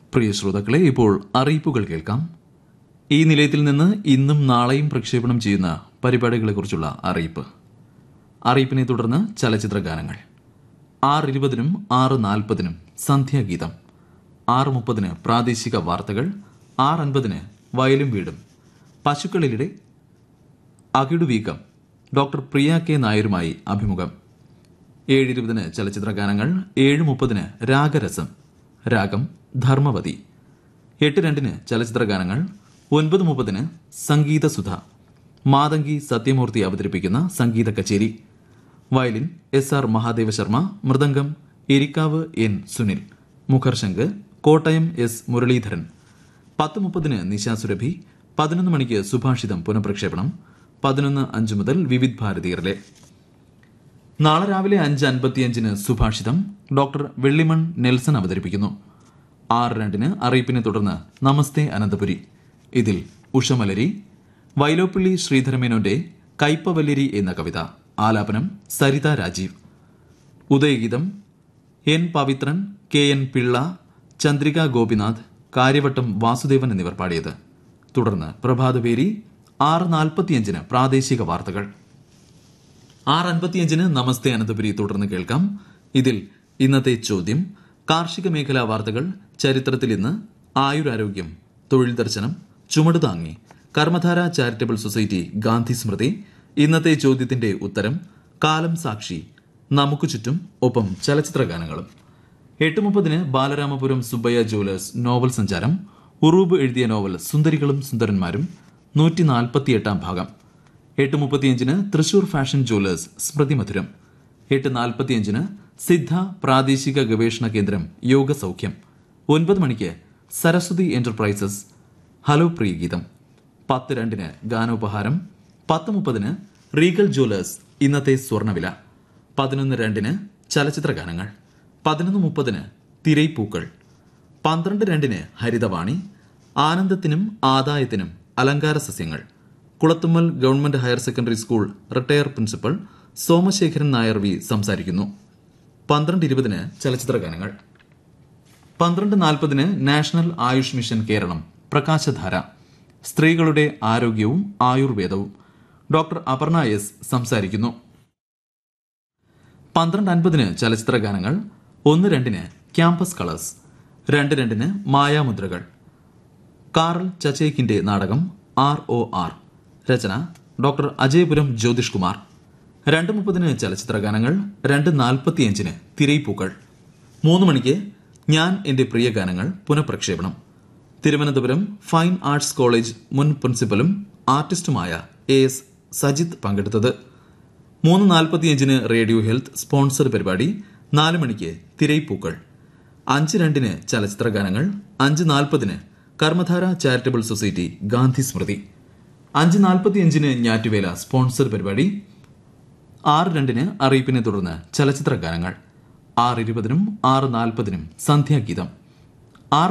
പ്രിയ ശ്രോതാക്കളെ ഇപ്പോൾ അറിയിപ്പുകൾ കേൾക്കാം ഈ നിലയത്തിൽ നിന്ന് ഇന്നും നാളെയും പ്രക്ഷേപണം ചെയ്യുന്ന പരിപാടികളെക്കുറിച്ചുള്ള അറിയിപ്പ് അറിയിപ്പിനെ തുടർന്ന് ചലച്ചിത്ര ഗാനങ്ങൾ ആറ് ഇരുപതിനും ആറ് നാൽപ്പതിനും സന്ധ്യാഗീതം ആറ് മുപ്പതിന് പ്രാദേശിക വാർത്തകൾ ആറ് അൻപതിന് വയലും വീടും പശുക്കളിലെ അകിടുവീക്കം ഡോക്ടർ പ്രിയ കെ നായരുമായി അഭിമുഖം ഏഴ് ഇരുപതിന് ചലച്ചിത്ര ഗാനങ്ങൾ ഏഴ് മുപ്പതിന് രാഗരസം രാഗം ധർമ്മവതി എട്ട് രണ്ടിന് ചലച്ചിത്ര ഗാനങ്ങൾ ഒൻപത് മുപ്പതിന് സംഗീതസുധ മാതങ്കി സത്യമൂർത്തി അവതരിപ്പിക്കുന്ന സംഗീത കച്ചേരി violin S R Mahadeva Sharma mridangam Erikkavu N Sunil മുഖർശങ്ക് കോട്ടയം എസ് മുരളീധരൻ പത്ത് മുപ്പതിന് നിശാസുരഭി പതിനൊന്ന് മണിക്ക് സുഭാഷിതം പുനഃപ്രക്ഷേപണം പതിനൊന്ന് അഞ്ച് മുതൽ വിവിധ് ഭാരതീയറിലെ നാളെ രാവിലെ അഞ്ച് അൻപത്തിയഞ്ചിന് സുഭാഷിതം ഡോക്ടർ വെള്ളിമൺ നെൽസൺ അവതരിപ്പിക്കുന്നു ആറ് രണ്ടിന് അറിയിപ്പിനെ തുടർന്ന് നമസ്തേ അനന്തപുരി ഇതിൽ ഉഷമലരി വൈലോപ്പിള്ളി ശ്രീധരമേനോന്റെ കൈപ്പവല്ലിരി എന്ന കവിത ആലാപനം Saritha Rajeev Udayageetham N Pavithran K N Pillai Chandrika Gopinath Karyavattom Vasudevan എന്നിവർ പാടിയത് തുടർന്ന് പ്രഭാതപേരി ആറ് നാൽപ്പത്തിയഞ്ചിന് പ്രാദേശിക വാർത്തകൾ ആറ് അൻപത്തിയഞ്ചിന് നമസ്തേ അനന്തപുരി തുടർന്ന് കേൾക്കാം ഇതിൽ ഇന്നത്തെ ചോദ്യം കാർഷിക മേഖലാ വാർത്തകൾ ചരിത്രത്തിൽ ഇന്ന് ആയുരാരോഗ്യം തൊഴിൽ ദർശനം ചുമട് താങ്ങി കർമ്മധാര ചാരിറ്റബിൾ സൊസൈറ്റി ഗാന്ധി സ്മൃതി ഇന്നത്തെ ചോദ്യത്തിന്റെ ഉത്തരം കാലം സാക്ഷി നമുക്ക് ചുറ്റും ഒപ്പം ചലച്ചിത്ര ഗാനങ്ങളും എട്ട് മുപ്പതിന് ബാലരാമപുരം സുബ്ബയ്യ ജുവലേഴ്സ് നോവൽ സഞ്ചാരം ഉറൂബ് എഴുതിയ നോവൽ സുന്ദരികളും സുന്ദരന്മാരും നൂറ്റി നാൽപ്പത്തിയെട്ടാം ഭാഗം എട്ട് മുപ്പത്തിയഞ്ചിന് തൃശൂർ ഫാഷൻ ജുവലേഴ്സ് സ്മൃതി മധുരം എട്ട് നാൽപ്പത്തിയഞ്ചിന് സിദ്ധ പ്രാദേശിക ഗവേഷണ കേന്ദ്രം യോഗ സൗഖ്യം ഒൻപത് മണിക്ക് സരസ്വതി എന്റർപ്രൈസസ് ഹലോ പ്രിയ ഗീതം പത്ത് രണ്ടിന് ഗാനോപഹാരം പത്ത് മുപ്പതിന് റീഗൽ ജുവലേഴ്സ് ഇന്നത്തെ സ്വർണ്ണവില പതിനൊന്ന് രണ്ടിന് ചലച്ചിത്ര ഗാനങ്ങൾ പതിനൊന്ന് മുപ്പതിന് തിരൈപ്പൂക്കൾ പന്ത്രണ്ട് രണ്ടിന് ഹരിതവാണി ആനന്ദത്തിനും ആദായത്തിനും അലങ്കാര സസ്യങ്ങൾ Kulathummal government higher secondary school retire principal Somasekharan Nair V സംസാരിക്കുന്നു പന്ത്രണ്ട് ഇരുപതിന് ചലച്ചിത്ര ഗാനങ്ങൾ പന്ത്രണ്ട് നാൽപ്പതിന് നാഷണൽ ആയുഷ് മിഷൻ കേരളം പ്രകാശധാര സ്ത്രീകളുടെ ആരോഗ്യവും ആയുർവേദവും ഡോക്ടർ അപർണ എസ് സംസാരിക്കുന്നു പന്ത്രണ്ട് അൻപതിന് ചലച്ചിത്ര ഗാനങ്ങൾ ഒന്ന് രണ്ടിന് ക്യാമ്പസ് കളേഴ്സ് രണ്ട് രണ്ടിന് മായാമുദ്രകൾ കാറൽ ചച്ചേക്കിന്റെ നാടകം ആർ ഒ ആർ രചന ഡോക്ടർ അജയപുരം ജ്യോതിഷ് കുമാർ രണ്ട് മുപ്പതിന് ചലച്ചിത്ര ഗാനങ്ങൾ രണ്ട് നാൽപ്പത്തിയഞ്ചിന് തിരൈപ്പൂക്കൾ മൂന്ന് മണിക്ക് ഞാൻ എന്റെ പ്രിയ ഗാനങ്ങൾ പുനഃപ്രക്ഷേപണം തിരുവനന്തപുരം ഫൈൻ ആർട്സ് കോളേജ് മുൻ പ്രിൻസിപ്പലും ആർട്ടിസ്റ്റുമായ എ എസ് സജിത് പങ്കെടുത്തത് മൂന്ന് നാൽപ്പത്തിയഞ്ചിന് റേഡിയോ ഹെൽത്ത് സ്പോൺസർ പരിപാടി നാല് മണിക്ക് തിരൈപ്പൂക്കൾ അഞ്ച് രണ്ടിന് ചലച്ചിത്ര ഗാനങ്ങൾ അഞ്ച് നാൽപ്പതിന് കർമ്മധാര ചാരിറ്റബിൾ സൊസൈറ്റി ഗാന്ധി സ്മൃതി അഞ്ച് നാൽപ്പത്തിയഞ്ചിന് ഞാറ്റുവേല സ്പോൺസർ പരിപാടി ആറ് രണ്ടിന് അറിയിപ്പിനെ തുടർന്ന് ചലച്ചിത്ര ഗാനങ്ങൾ ആറ് ഇരുപതിനും ആറ് നാൽപ്പതിനും സന്ധ്യാഗീതം